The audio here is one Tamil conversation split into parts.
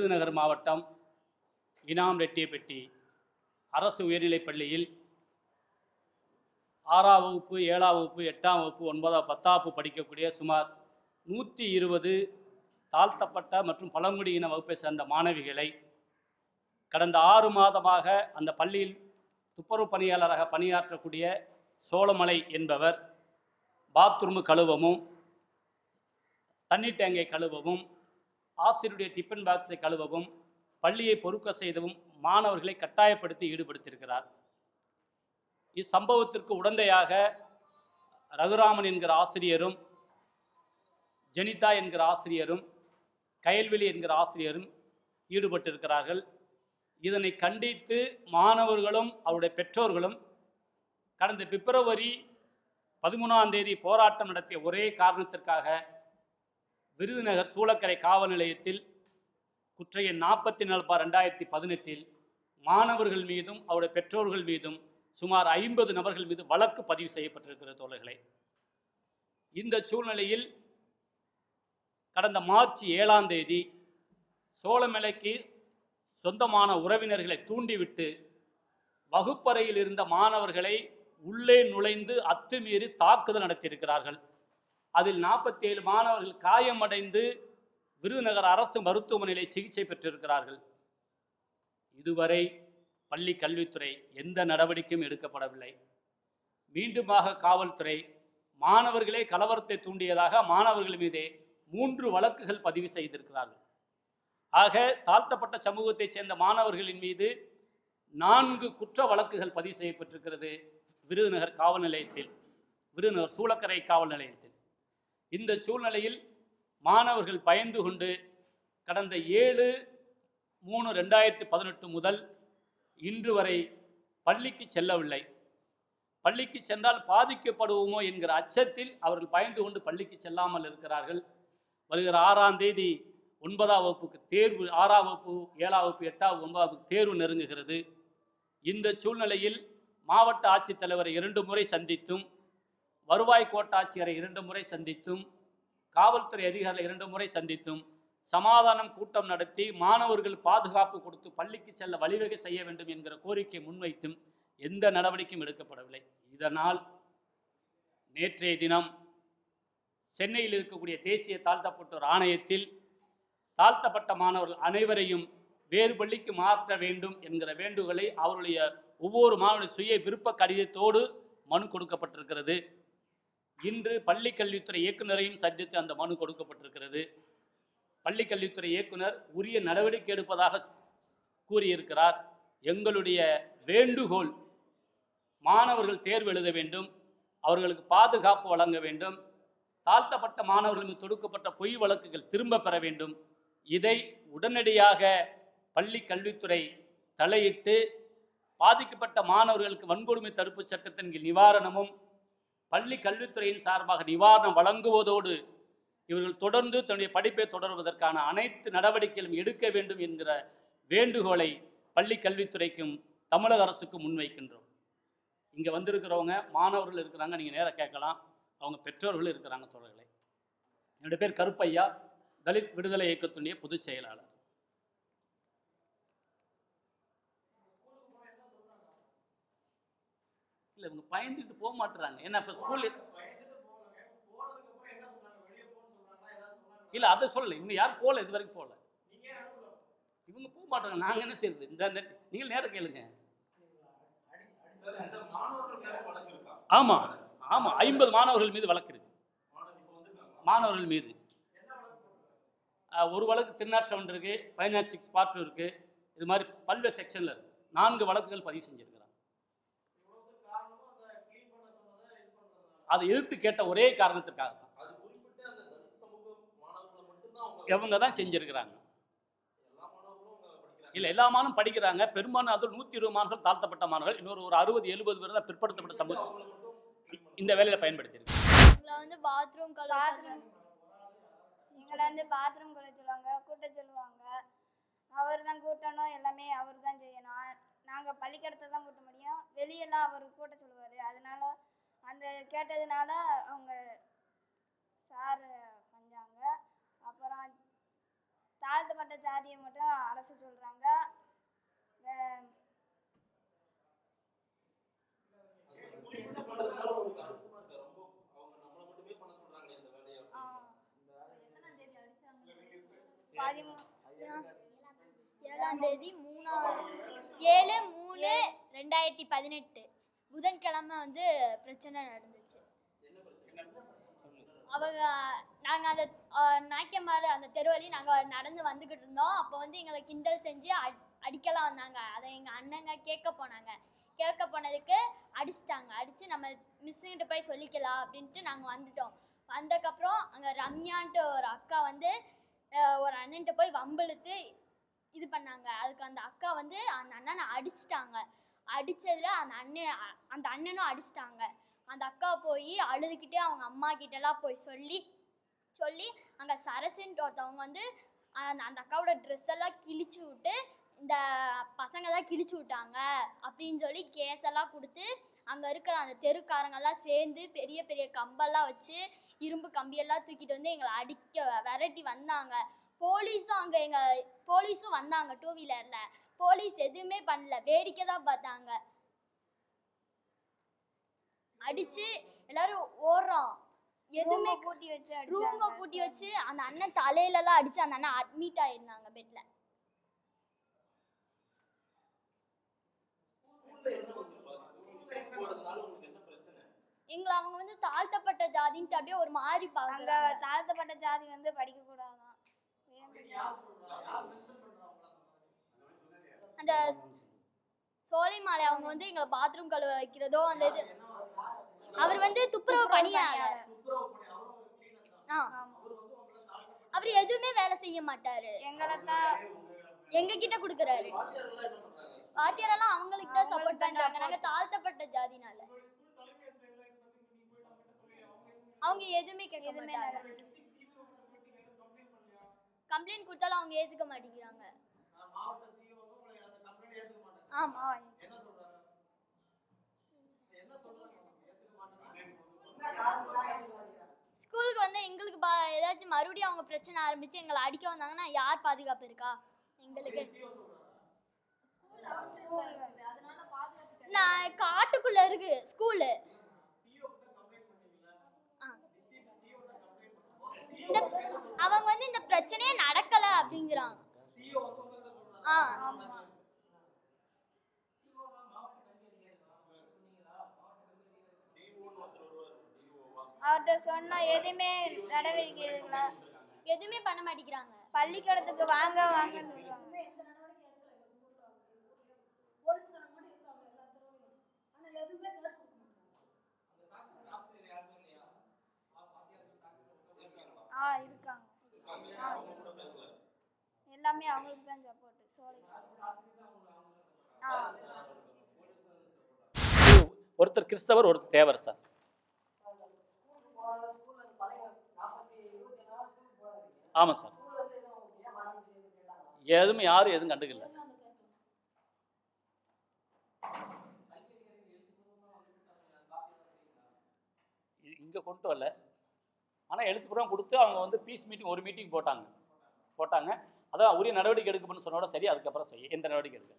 விருதுநகர் மாவட்டம் இனாம் ரெட்டியப்பட்டி அரசு உயர்நிலைப் பள்ளியில் ஆறாம் வகுப்பு ஏழாம் வகுப்பு எட்டாம் வகுப்பு ஒன்பதாம் பத்தாம் வகுப்பு படிக்கக்கூடிய சுமார் நூற்றி இருபது தாழ்த்தப்பட்ட மற்றும் பழங்குடியின வகுப்பை சேர்ந்த மாணவிகளை கடந்த ஆறு மாதமாக அந்த பள்ளியில் துப்புரவு பணியாளராக பணியாற்றக்கூடிய சோளமலை என்பவர் பாத்ரூமு கழுவவும் தண்ணீர் டேங்கை கழுவவும் ஆசிரியருடைய டிஃபன் பாக்ஸை கழுவவும் பள்ளியை பொறுக்க செய்தவும் மாணவர்களை கட்டாயப்படுத்தி ஈடுபடுத்தியிருக்கிறார் இச்சம்பவத்திற்கு உடந்தையாக ரகுராமன் என்கிற ஆசிரியரும் ஜெனிதா என்கிற ஆசிரியரும் கயல்வெளி என்கிற ஆசிரியரும் ஈடுபட்டிருக்கிறார்கள் இதனை கண்டித்து மாணவர்களும் அவருடைய பெற்றோர்களும் கடந்த பிப்ரவரி பதிமூணாம் தேதி போராட்டம் நடத்திய ஒரே காரணத்திற்காக விருதுநகர் சூளக்கரை காவல் நிலையத்தில் குற்ற எண் நாற்பத்தி நாலு பார் ரெண்டாயிரத்தி பதினெட்டில் மாணவர்கள் மீதும் அவருடைய பெற்றோர்கள் மீதும் சுமார் ஐம்பது நபர்கள் மீது வழக்கு பதிவு செய்யப்பட்டிருக்கிறது தோழர்களே இந்த சூழ்நிலையில் கடந்த மார்ச் ஏழாம் தேதி சோளமலைக்கு சொந்தமான உறவினர்களை தூண்டிவிட்டு வகுப்பறையில் இருந்த மாணவர்களை உள்ளே நுழைந்து அத்துமீறி தாக்குதல் நடத்தியிருக்கிறார்கள் அதில் நாற்பத்தி ஏழு மாணவர்கள் காயமடைந்து விருதுநகர் அரசு மருத்துவமனையில் சிகிச்சை பெற்றிருக்கிறார்கள் இதுவரை பள்ளி கல்வித்துறை எந்த நடவடிக்கையும் எடுக்கப்படவில்லை மீண்டுமாக காவல்துறை மாணவர்களே கலவரத்தை தூண்டியதாக மாணவர்கள் மீதே மூன்று வழக்குகள் பதிவு செய்திருக்கிறார்கள் ஆக தாழ்த்தப்பட்ட சமூகத்தைச் சேர்ந்த மாணவர்களின் மீது நான்கு குற்ற வழக்குகள் பதிவு செய்யப்பட்டிருக்கிறது விருதுநகர் காவல் நிலையத்தில் விருதுநகர் சூளக்கரை காவல் நிலையத்தில் இந்த சூழ்நிலையில் மாணவர்கள் பயந்து கொண்டு கடந்த ஏழு மூணு ரெண்டாயிரத்தி பதினெட்டு முதல் இன்று வரை பள்ளிக்கு செல்லவில்லை பள்ளிக்கு சென்றால் பாதிக்கப்படுவோமோ என்கிற அச்சத்தில் அவர்கள் பயந்து கொண்டு பள்ளிக்கு செல்லாமல் இருக்கிறார்கள் வருகிற ஆறாம் தேதி ஒன்பதாம் வகுப்புக்கு தேர்வு ஆறாம் வகுப்பு ஏழாம் வகுப்பு எட்டாம் வகுப்பு, ஒன்பதாம் வகுப்பு தேர்வு நெருங்குகிறது இந்த சூழ்நிலையில் மாவட்ட ஆட்சித்தலைவரை இரண்டு முறை சந்தித்தும் வருவாய் கோட்டாட்சியரை இரண்டு முறை சந்தித்தும் காவல்துறை அதிகாரிகளை இரண்டு முறை சந்தித்தும் சமாதானம் கூட்டம் நடத்தி மாணவர்கள் பாதுகாப்பு கொடுத்து பள்ளிக்கு செல்ல வழிவகை செய்ய வேண்டும் என்கிற கோரிக்கை முன்வைத்தும் எந்த நடவடிக்கையும் எடுக்கப்படவில்லை இதனால் நேற்றைய தினம் சென்னையில் இருக்கக்கூடிய தேசிய தாழ்த்தப்பட்டோர் ஆணையத்தில் தாழ்த்தப்பட்ட மாணவர்கள் அனைவரையும் வேறு பள்ளிக்கு மாற்ற வேண்டும் என்கிற வேண்டுகோளை அவருடைய ஒவ்வொரு மாணவருடைய சுய விருப்ப கடிதத்தோடு மனு கொடுக்கப்பட்டிருக்கிறது இன்று பள்ளி கல்வித்துறை இயக்குனரையும் சந்தித்து அந்த மனு கொடுக்கப்பட்டிருக்கிறது பள்ளி கல்வித்துறை இயக்குனர் உரிய நடவடிக்கை எடுப்பதாக கூறியிருக்கிறார் எங்களுடைய வேண்டுகோள் மாணவர்கள் தேர்வு எழுத வேண்டும் அவர்களுக்கு பாதுகாப்பு வழங்க வேண்டும் தாழ்த்தப்பட்ட மாணவர்கள் மீது தொடுக்கப்பட்ட பொய் வழக்குகள் திரும்ப பெற வேண்டும் இதை உடனடியாக பள்ளி கல்வித்துறை தலையிட்டு பாதிக்கப்பட்ட மாணவர்களுக்கு வன்கொடுமை தடுப்புச் சட்டத்தின் கீழ் நிவாரணமும் பள்ளி கல்வித்துறையின் சார்பாக நிவாரணம் வழங்குவதோடு இவர்கள் தொடர்ந்து தன்னுடைய படிப்பை தொடர்வதற்கான அனைத்து நடவடிக்கைகளும் எடுக்க வேண்டும் என்கிற வேண்டுகோளை பள்ளி கல்வித்துறைக்கும் தமிழக அரசுக்கும் முன்வைக்கின்றோம் இங்கே வந்திருக்கிறவங்க மாணவர்கள் இருக்கிறாங்க நீங்கள் நேராக கேட்கலாம் அவங்க பெற்றோர்கள் இருக்கிறாங்க தோழர்களே என்னுடைய பேர் கருப்பையா தலித் விடுதலை இயக்கத்துடைய பொதுச் செயலாளர் இல்லை இவங்க பயந்துட்டு போக மாட்டுறாங்க ஏன்னா இப்போ ஸ்கூல் இல்லை அதை சொல்லலை இவங்க யாரும் போகல இது வரைக்கும் போகல இவங்க போக மாட்டாங்க நாங்கள் என்ன செய்யறது இந்த இந்த- நீங்கள் நேரம் கேளுங்க ஆமாம் ஆமாம் ஐம்பது மாணவர்கள் மீது வழக்கு இருக்கு மாணவர்கள் மீது அஹ், ஒரு வழக்கு திருநாட் செவன் இருக்கு ஃபைவ் நாட் சிக்ஸ் பார்ட் இருக்கு இது மாதிரி பல்வேறு செக்ஷனில் இருக்கு நான்கு வழக்குகள் பதிவு செஞ்சிருக்கிறாங்க அதை எதிர்த்து கேட்ட ஒரே காரணத்திற்காக தான் அது குறிப்பிட்ட அந்த தலித் சமூக மாணவர்களை மட்டும்தான் அவங்க இவங்க தான் செஞ்சிருக்கிறாங்க எல்லா மாணவர்களும் அவங்க படிக்கிறாங்க இல்லை எல்லா மாணவரும் படிக்கிறாங்க பெரும்பாலும் அது நூற்றி இருபது மாணவர்கள் தாழ்த்தப்பட்ட மாணவர்கள் இன்னொரு ஒரு அறுபது எழுபது பேர் தான் பிற்படுத்தப்பட்ட சமூகம் அவங்கள மட்டும் clean பண்ண இந்த வேலையில் பயன்படுத்தியிருக்கு எங்களை வந்து பாத்ரூம் கழுவ பாத்ரூம் எங்களை வந்து பாத்ரூம் கழுவ சொல்லுவாங்க கூட்ட சொல்லுவாங்க அவர் தான் கூட்டணும் எல்லாமே அவர் தான் செய்யணும் நாங்கள் பள்ளிக்கூடத்தை தான் கூட்ட முடியும் வெளியெல்லாம் அவர் கூட்ட சொல்லுவார் அதனால அந்த கேட்டதுனால அவங்க சார் செஞ்சாங்க அப்புறம் தாழ்த்தப்பட்ட ஜாதியை மட்டும் அரசு சொல்கிறாங்க கூலி கொடுத்து பண்றதுனால உங்களுக்கு அழுத்தமா இருக்கா ரொம்ப அவங்க நம்மளை மட்டுமே பண்ண சொல்றாங்களே இந்த வேலையை பதிமூ ஏழாம் தேதி மூணாவது ஏழு மூணு ரெண்டாயிரத்தி பதினெட்டு புதன்கிழமை வந்து பிரச்சனை நடந்துச்சு அவங்க நாங்கள் அந்த அஹ், நாய்க்கமாறு அந்த தெருவழி நாங்கள் நடந்து வந்துக்கிட்டு இருந்தோம் அப்போ வந்து எங்களை கிண்டல் செஞ்சு அட் அடிக்கலாம் வந்தாங்க அதை எங்கள் அண்ணங்க கேட்க போனாங்க கேட்க போனதுக்கு அடிச்சிட்டாங்க அடித்து நம்ம மிஸ்ஸுங்கிட்ட போய் சொல்லிக்கலாம் அப்படின்ட்டு நாங்கள் வந்துட்டோம் வந்ததுக்கப்புறம் அங்கே ரம்யான்ட்டு ஒரு அக்கா வந்து அஹ், ஒரு அண்ணன்ட்ட போய் வம்பிழுத்து இது பண்ணாங்க அதுக்கு அந்த அக்கா வந்து அந்த அண்ணனை அடிச்சிட்டாங்க அடிச்சதுல அந்த அண்ணன் அ- அந்த அண்ணனும் அடிச்சிட்டாங்க அந்த அக்கா போய் அழுதுகிட்டே அவங்க அம்மா கிட்டலாம் போய் சொல்லி சொல்லி அங்கே சரசுன்ட்டு ஒருத்தவங்க வந்து அந்த அந்த அக்காவோட ட்ரெஸ் எல்லாம் கிழிச்சு விட்டு இந்த பசங்க தான் கிழிச்சு விட்டாங்க அப்படின்னு சொல்லி கேஸ் எல்லாம் கொடுத்து அங்கே இருக்கிற அந்த தெருக்காரங்கெல்லாம் சேர்ந்து பெரிய பெரிய கம்பெல்லாம் வச்சு இரும்பு கம்பியெல்லாம் தூக்கிட்டு வந்து எங்களை அடிக்க விரட்டி வந்தாங்க போலீஸும் அங்கே எங்கள் போலீஸும் வந்தாங்க டூ வீலரில் போலீஸ் எதுவுமே பண்ணல வேடிக்கை தான் பார்த்தாங்க அடிச்சு எல்லாரும் ஓடுறோம் எதுவுமே எதுவுமே கூட்டி வச்சு ரூமை அடிச்சாங்க. பூட்டி வச்சு அந்த அண்ணன் தலையிலலாம் அடிச்சு அந்த அண்ணன் அட்மிட் ஆயிருந்தாங்க பெட்ல ஸ்கூல்ல என்ன வந்து பாதிப்பு போறதுனால உங்களுக்கு என்ன பிரச்சனை எங்களை அவங்க வந்து தாழ்த்தப்பட்ட ஜாதின்ட்டு அப்படியே ஒரு மாதிரி அங்க பாக்குறாங்க தாழ்த்தப்பட்ட ஜாதி வந்து படிக்க கூடாதான் அந்த சோலைமாலை அவங்க வந்து எங்களை பாத்ரூம் கழுவ வைக்கிறதோ அந்த இது அவர் வந்து துப்புரவு பணியாளர் ஆ அவர் எதுவுமே வேலை செய்ய மாட்டாரு எங்களை தான் எங்க கிட்ட குடுக்குறாரு வாத்தியாரெல்லாம் அவங்களுக்கு தான் சப்போர்ட் பண்றாங்க நாங்க தாழ்த்தப்பட்ட ஜாதினால அவங்க எதுவுமே கேட்க எதுவுமே மாட்டாங்க கம்ப்ளைண்ட் கொடுத்தாலும் அவங்க ஏத்துக்க மாட்டேங்கிறாங்க ஆமா ஸ்கூலுக்கு வந்து எங்களுக்கு பா ஏதாச்சும் மறுபடியும் அவங்க பிரச்சனை ஆரம்பிச்சு எங்களை அடிக்க வந்தாங்கன்னா யார் பாதுகாப்பு இருக்கா எங்களுக்கு நான் காட்டுக்குள்ள இருக்கு ஸ்கூலு இந்த அவங்க வந்து இந்த பிரச்சனையே நடக்கல அப்படிங்கிறாங்க ஆ அவர்கிட்ட சொன்னா எதுவுமே நடவடிக்கை எடுக்கல எதுவுமே பண்ண மாட்டேங்கிறாங்க பள்ளிக்கூடத்துக்கு வாங்க வாங்கன்னு சொல்றாங்க ஆ இருக்காங்க எல்லாமே அவங்களுக்கு தான் சப்போர்ட் சோலை ஆ ஒருத்தர் கிறிஸ்தவர் ஒருத்தர் தேவர் சார் ஆமாம் சார் எதுவுமே யாரும் எதுவும் கண்டுக்கல இ- இங்க கொண்டு வரல ஆனால் எழுத்துப்பூர்வம் கொடுத்து அவங்க வந்து பீஸ் மீட்டிங் ஒரு மீட்டிங் போட்டாங்க போட்டாங்க அதான் உரிய நடவடிக்கை எடுக்கணும்னு சொன்னோட சரி அதுக்கப்புறம் செய்ய எந்த நடவடிக்கை எடுக்கல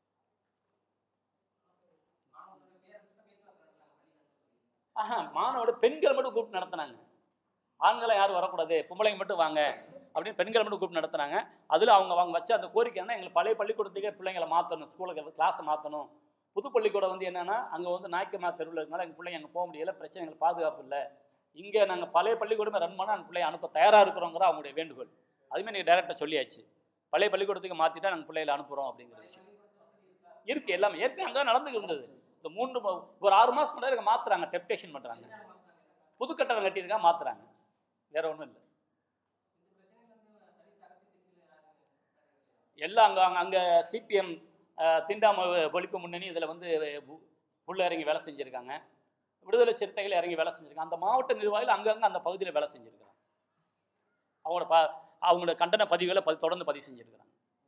ஆஹா மாணவோட பெண்கள் மட்டும் கூப்பிட்டு நடத்துனாங்க ஆண்களை யாரும் வரக்கூடாது பொம்பளைங்க மட்டும் வாங்க அப்படின்னு பெண்களை மட்டும் கூப்பிட்டு நடத்துனாங்க அதில் அவங்க அவங்க வச்ச அந்த கோரிக்கை என்ன எங்களுக்கு பழைய பள்ளிக்கூடத்துக்கே பிள்ளைங்களை மாற்றணும் ஸ்கூலுக்கு கிளாஸை மாற்றணும் புது பள்ளிக்கூடம் வந்து என்னன்னா அங்கே வந்து நாய்க்கமா தெருவில் இருக்கனால எங்கள் பிள்ளைங்க அங்கே போக முடியல பிரச்சனை எங்களுக்கு பாதுகாப்பு இல்லை இங்கே நாங்கள் பழைய பள்ளிக்கூடமே ரன் பண்ணால் அந்த பிள்ளைய அனுப்ப தயாராக இருக்கிறோங்கிற அவங்களுடைய வேண்டுகோள் அதுவுமே நீங்கள் டேரெக்டாக சொல்லியாச்சு பழைய பள்ளிக்கூடத்துக்கு மாற்றிட்டா நாங்கள் பிள்ளைகளை அனுப்புகிறோம் அப்படிங்கிற விஷயம் இருக்கு எல்லாமே ஏற்கனவே அங்கே நடந்து இருந்தது இந்த மூன்று மா- ஒரு ஆறு மாதம் முன்னாடி இங்கே மாற்றுறாங்க டெப்டேஷன் பண்ணுறாங்க புது கட்டடம் கட்டியிருக்கா மாற்றுறாங்க வேற ஒன்றும் இல்லை எல்லாம் அங்கே அங்கே அங்கே சிபிஎம் திண்டாம ஒழிப்பு முன்னணி இதில் வந்து உ- உள்ள இறங்கி வேலை செஞ்சுருக்காங்க விடுதலை சிறுத்தைகள் இறங்கி வேலை செஞ்சுருக்காங்க அந்த மாவட்ட நிர்வாகிகள் அங்கங்கே அந்த பகுதியில் வேலை செஞ்சுருக்காங்க அவங்களோட ப அவங்களோட கண்டன பதிவுகளை பதி தொடர்ந்து பதிவு செஞ்சுருக்காங்க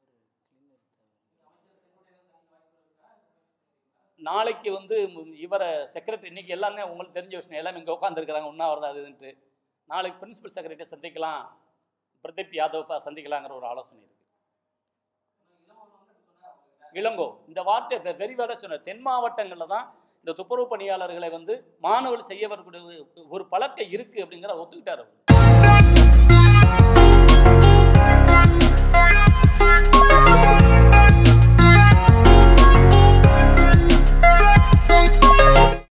நாளைக்கு வந்து ம், இவரை செக்ரட்டரி இன்னைக்கு எல்லாமே உங்களுக்கு தெரிஞ்ச விஷயம் எல்லாமே இங்கே உட்காந்துருக்குறாங்க உண்ணாவிரதம் அது இதுன்ட்டு நாளைக்கு பிரின்சிபல் செக்ரட்டரி சந்திக்கலாம் பிரதீப் யாதவ் ப- சந்திக்கலாங்கிற ஒரு ஆலோசனை இருக்கு இளங்கோ இந்த வார்த்தை வெரி வேற சொன்ன தென் மாவட்டங்களில் தான் இந்த துப்புரவு பணியாளர்களை வந்து மாணவர்கள் செய்ய வரக்கூடிய ஒரு பழக்கம் இருக்கு அப்படிங்கிற ஒத்துக்கிட்டார் அவர்